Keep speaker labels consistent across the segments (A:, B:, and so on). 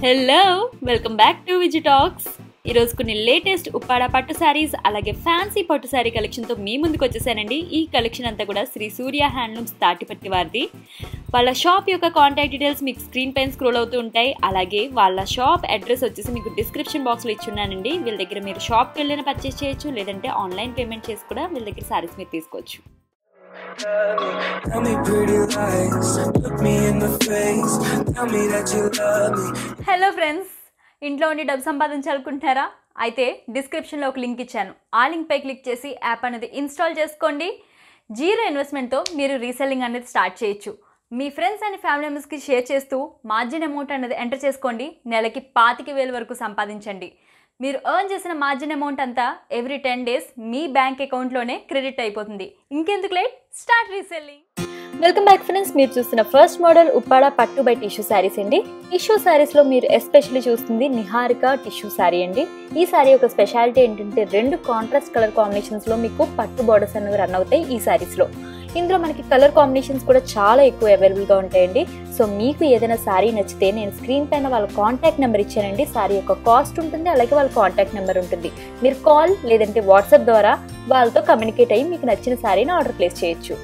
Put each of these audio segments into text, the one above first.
A: Hello welcome back to Viji talks ఈరోజు కొన్ని latest Uppada పట్టు శారీస్ అలాగే ఫ్యాన్సీ పట్టు శారీ కలెక్షన్తో మీ ముందుకు వచ్చేసానండి ఈ కలెక్షన్ అంతా కూడా శ్రీ సూర్య హ్యాండ్లూమ్స్ తాటిపత్తి వారిది వాళ్ళ షాప్ యొక్క కాంటాక్ట్ డీటెయిల్స్ మీకు స్క్రీన్ పైన స్క్రోల్ అవుతూ ఉంటాయి అలాగే వాళ్ళ షాప్ అడ్రస్ వచ్చేసి మీకు డిస్క్రిప్షన్ బాక్స్లో ఇచ్చున్నానండి వీళ్ళ దగ్గర మీరు షాప్కి వెళ్ళిన పర్చేస్ చేయొచ్చు లేదంటే ఆన్లైన్ పేమెంట్ చేసి కూడా వీళ్ళ దగ్గర శారీస్ మీరు తీసుకోవచ్చు
B: Tell me pretty lies, look me in the face. Tell me that you love me.
A: Hello friends ఇంట్లో ఉండి డబ్బు సంపాదించాలనుకుంటున్నారా అయితే డిస్క్రిప్షన్లో ఒక లింక్ ఇచ్చాను ఆ లింక్పై క్లిక్ చేసి యాప్ అనేది ఇన్స్టాల్ చేసుకోండి జీరో ఇన్వెస్ట్మెంట్తో మీరు రీసెల్లింగ్ అనేది స్టార్ట్ చేయొచ్చు మీ ఫ్రెండ్స్ అండ్ ఫ్యామిలీ మెంబర్స్కి షేర్ చేస్తూ మార్జిన్ అమౌంట్ అనేది ఎంటర్ చేసుకోండి నెలకి పాతిక వేల వరకు సంపాదించండి మీరు ఎర్న్ చేసిన మార్జిన్ అమౌంట్ అంతా ఎవ్రీ టెన్ డేస్ మీ బ్యాంక్ అకౌంట్లోనే క్రెడిట్ అయిపోతుంది ఇంకెందుకు late start reselling welcome back friends మీరు చూస్తున్న ఫస్ట్ మోడల్ ఉప్పాడ పట్టు బై టిష్యూ శారీస్ అండి టిష్యూ శారీస్ లో మీరు ఎస్పెషల్లీ చూస్తుంది నిహారిక టిష్యూ శారీ అండి ఈ శారీ యొక్క స్పెషాలిటీ ఏంటంటే రెండు కాంట్రాస్ట్ కలర్ కాంబినేషన్స్ లో మీకు పట్టు బార్డర్స్ అనేవి రన్ అవుతాయి ఈ శారీస్ లో ఇందులో మనకి కలర్ కాంబినేషన్స్ కూడా చాలా ఎక్కువ అవైలబుల్ గా ఉంటాయండి సో మీకు ఏదైనా శారీ నచ్చితే నేను స్క్రీన్ పైన వాళ్ళ కాంటాక్ట్ నెంబర్ ఇచ్చానండి శారీ యొక్క కాస్ట్ ఉంటుంది అలాగే వాళ్ళ కాంటాక్ట్ నెంబర్ ఉంటుంది మీరు కాల్ లేదంటే వాట్సాప్ ద్వారా వాళ్ళతో కమ్యూనికేట్ అయ్యి మీకు నచ్చిన శారీని ఆర్డర్ ప్లేస్ చేయొచ్చు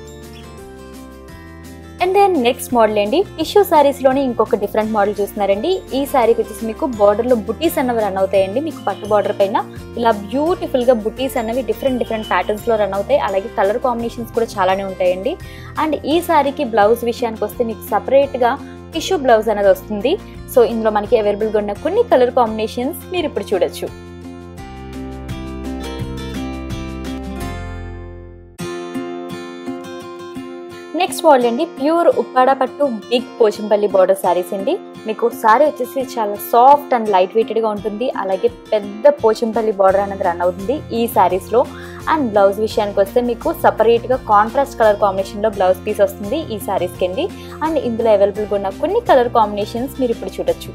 A: అండ్ దెన్ నెక్స్ట్ మోడల్ అండి టిష్యూ సారీస్ లోనే ఇంకొక డిఫరెంట్ మోడల్ చూస్తున్నారండి ఈ శారీకి వచ్చేసి మీకు బార్డర్ లో బుటీస్ అన్నవి రన్ అవుతాయండి మీకు పట్టు బార్డర్ పైన ఇలా బ్యూటిఫుల్ గా బుటీస్ అన్నవి డిఫరెంట్ డిఫరెంట్ ప్యాటర్న్స్ లో రన్ అవుతాయి అలాగే కలర్ కాంబినేషన్స్ కూడా చాలానే ఉంటాయండి అండ్ ఈ శారీకి బ్లౌజ్ విషయానికి వస్తే మీకు సపరేట్ గా టిష్యూ బ్లౌజ్ అనేది వస్తుంది సో ఇందులో మనకి అవైలబుల్ గా ఉన్న కొన్ని కలర్ కాంబినేషన్స్ మీరు ఇప్పుడు చూడొచ్చు నెక్స్ట్ మోడల్ అండి ప్యూర్ ఉప్పాడ పట్టు బిగ్ పోచంపల్లి బార్డర్ శారీస్ అండి మీకు శారీ వచ్చేసి చాలా సాఫ్ట్ అండ్ లైట్ వెయిటెడ్గా ఉంటుంది అలాగే పెద్ద పోచంపల్లి బార్డర్ అనేది రన్ అవుతుంది ఈ శారీస్లో అండ్ బ్లౌజ్ విషయానికి వస్తే మీకు సపరేట్గా కాంట్రాస్ట్ కలర్ కాంబినేషన్లో బ్లౌజ్ పీస్ వస్తుంది ఈ శారీస్కి అండి అండ్ ఇందులో అవైలబుల్గా ఉన్న కొన్ని కలర్ కాంబినేషన్స్ మీరు ఇప్పుడు చూడొచ్చు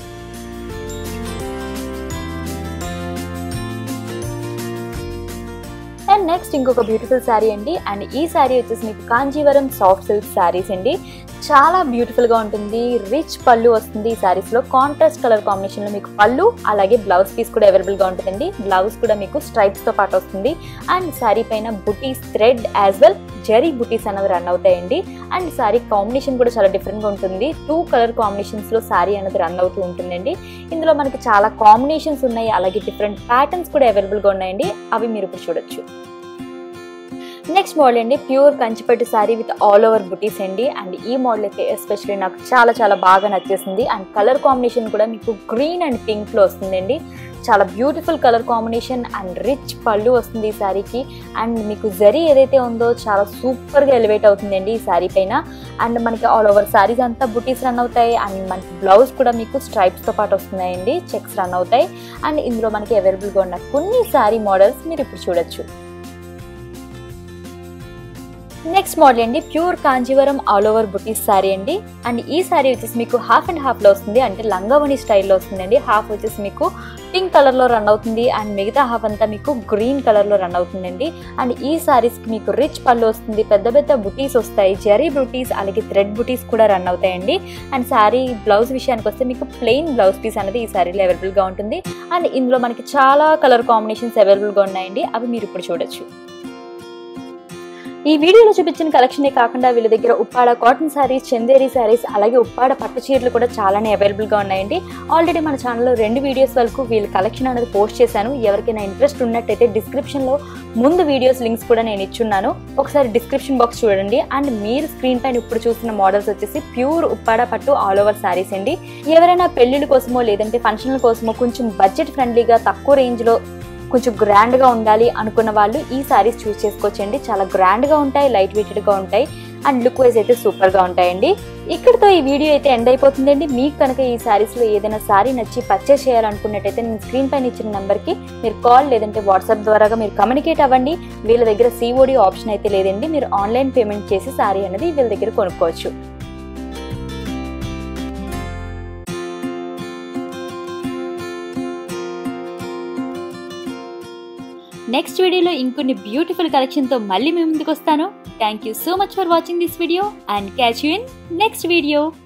A: అండ్ నెక్స్ట్ ఇంకొక బ్యూటిఫుల్ శారీ అండి అండ్ ఈ శారీ వచ్చేసి మీకు కాంజీవరం సాఫ్ట్ సిల్క్ శారీస్ అండి చాలా బ్యూటిఫుల్ గా ఉంటుంది రిచ్ పళ్ళు వస్తుంది ఈ శారీస్ లో కాంట్రాస్ట్ కలర్ కాంబినేషన్ లో మీకు పళ్ళు అలాగే బ్లౌజ్ పీస్ కూడా అవైలబుల్ గా ఉంటుందండి బ్లౌజ్ కూడా మీకు స్ట్రైప్స్ తో పాటు వస్తుంది అండ్ శారీ పైన బుటీస్ థ్రెడ్ యాజ్ వెల్ జరీ బుటీస్ అనేవి రన్ అవుతాయండి అండ్ శారీ కాంబినేషన్ కూడా చాలా డిఫరెంట్ గా ఉంటుంది టూ కలర్ కాంబినేషన్స్ లో శారీ అనేది రన్ అవుతూ ఉంటుందండి ఇందులో మనకి చాలా కాంబినేషన్స్ ఉన్నాయి అలాగే డిఫరెంట్ ప్యాటర్న్స్ కూడా అవైలబుల్ గా ఉన్నాయండి అవి మీరు ఇప్పుడు చూడొచ్చు నెక్స్ట్ మోడల్ అండి ప్యూర్ కంచిపట్టు శారీ విత్ ఆల్ ఓవర్ బుటీస్ అండి అండ్ ఈ మోడల్ అయితే ఎస్పెషల్లీ నాకు చాలా చాలా బాగా నచ్చేసింది అండ్ కలర్ కాంబినేషన్ కూడా మీకు గ్రీన్ అండ్ పింక్ లో వస్తుందండి చాలా beautiful colour combination and rich పళ్ళు వస్తుంది ఈ శారీకి అండ్ మీకు జరీ ఏదైతే ఉందో చాలా సూపర్గా ఎలివేట్ అవుతుందండి ఈ శారీ పైన అండ్ మనకి ఆల్ ఓవర్ శారీస్ అంతా బుటీస్ రన్ అవుతాయి అండ్ మనకి బ్లౌజ్ కూడా మీకు స్ట్రైప్స్తో పాటు వస్తున్నాయండి చెక్స్ రన్ అవుతాయి అండ్ ఇందులో మనకి అవైలబుల్గా ఉన్న కొన్ని శారీ మోడల్స్ మీరు ఇప్పుడు చూడొచ్చు నెక్స్ట్ మోడల్ అండి ప్యూర్ కాంజీవరం ఆల్ ఓవర్ బుటీస్ శారీ అండి అండ్ ఈ శారీ వచ్చేసి మీకు హాఫ్ అండ్ హాఫ్ లో వస్తుంది అంటే లంగావణి స్టైల్లో వస్తుందండి హాఫ్ వచ్చేసి మీకు పింక్ కలర్ లో రన్ అవుతుంది అండ్ మిగతా హాఫ్ అంతా మీకు గ్రీన్ కలర్ లో రన్ అవుతుందండి అండ్ ఈ సారీస్ కి మీకు రిచ్ పళ్ళు వస్తుంది పెద్ద పెద్ద బుటీస్ వస్తాయి జరీ బుటీస్ అలాగే థ్రెడ్ బుటీస్ కూడా రన్ అవుతాయండి అండ్ శారీ బ్లౌజ్ విషయానికి వస్తే మీకు ప్లెయిన్ బ్లౌజ్ పీస్ అనేది ఈ శారీలో అవైలబుల్ గా ఉంటుంది అండ్ ఇందులో మనకి చాలా కలర్ కాంబినేషన్స్ అవైలబుల్ గా ఉన్నాయండి అవి మీరు ఇప్పుడు చూడొచ్చు ఈ వీడియోలో చూపించిన కలెక్షనే కాకుండా వీళ్ళ దగ్గర Uppada cotton saris Chanderi saris అలాగే ఉప్పాడ పట్టు చీరలు కూడా చాలానే అవైలబుల్గా ఉన్నాయండి ఆల్రెడీ మన ఛానల్లో రెండు వీడియోస్ వరకు వీళ్ళ కలెక్షన్ అనేది పోస్ట్ చేశాను ఎవరికైనా ఇంట్రెస్ట్ ఉన్నట్టయితే డిస్క్రిప్షన్లో ముందు వీడియోస్ లింక్స్ కూడా నేను ఇచ్చున్నాను ఒకసారి డిస్క్రిప్షన్ బాక్స్ చూడండి అండ్ మీరు స్క్రీన్ పైన ఇప్పుడు చూసిన మోడల్స్ వచ్చేసి ప్యూర్ ఉప్పాడ పట్టు ఆల్ ఓవర్ శారీస్ అండి ఎవరైనా పెళ్లిళ్ళ కోసమో లేదంటే ఫంక్షన్ల కోసమో కొంచెం బడ్జెట్ ఫ్రెండ్లీగా తక్కువ రేంజ్లో కొంచెం గ్రాండ్గా ఉండాలి అనుకున్న వాళ్ళు ఈ శారీస్ చూస్ చేసుకోవచ్చండి చాలా గ్రాండ్గా ఉంటాయి లైట్ వెయిటెడ్గా ఉంటాయి అండ్ లుక్ వైజ్ అయితే సూపర్గా ఉంటాయండి ఇక్కడతో ఈ వీడియో అయితే ఎండ్ అయిపోతుందండి మీకు కనుక ఈ శారీస్లో ఏదైనా శారీ నచ్చి పర్చేస్ చేయాలనుకున్నట్టయితే నేను స్క్రీన్ పైన ఇచ్చిన నెంబర్కి మీరు కాల్ లేదంటే వాట్సాప్ ద్వారాగా మీరు కమ్యూనికేట్ అవ్వండి వీళ్ళ దగ్గర సిఓడి ఆప్షన్ అయితే లేదండి మీరు ఆన్లైన్ పేమెంట్ చేసి శారీ అనేది వీళ్ళ దగ్గర కొనుక్కోవచ్చు నెక్స్ట్ వీడియోలో ఇంకొన్ని బ్యూటిఫుల్ కలెక్షన్తో మళ్ళీ మీ ముందుకు వస్తాను thank you so much for watching this video and catch you in next video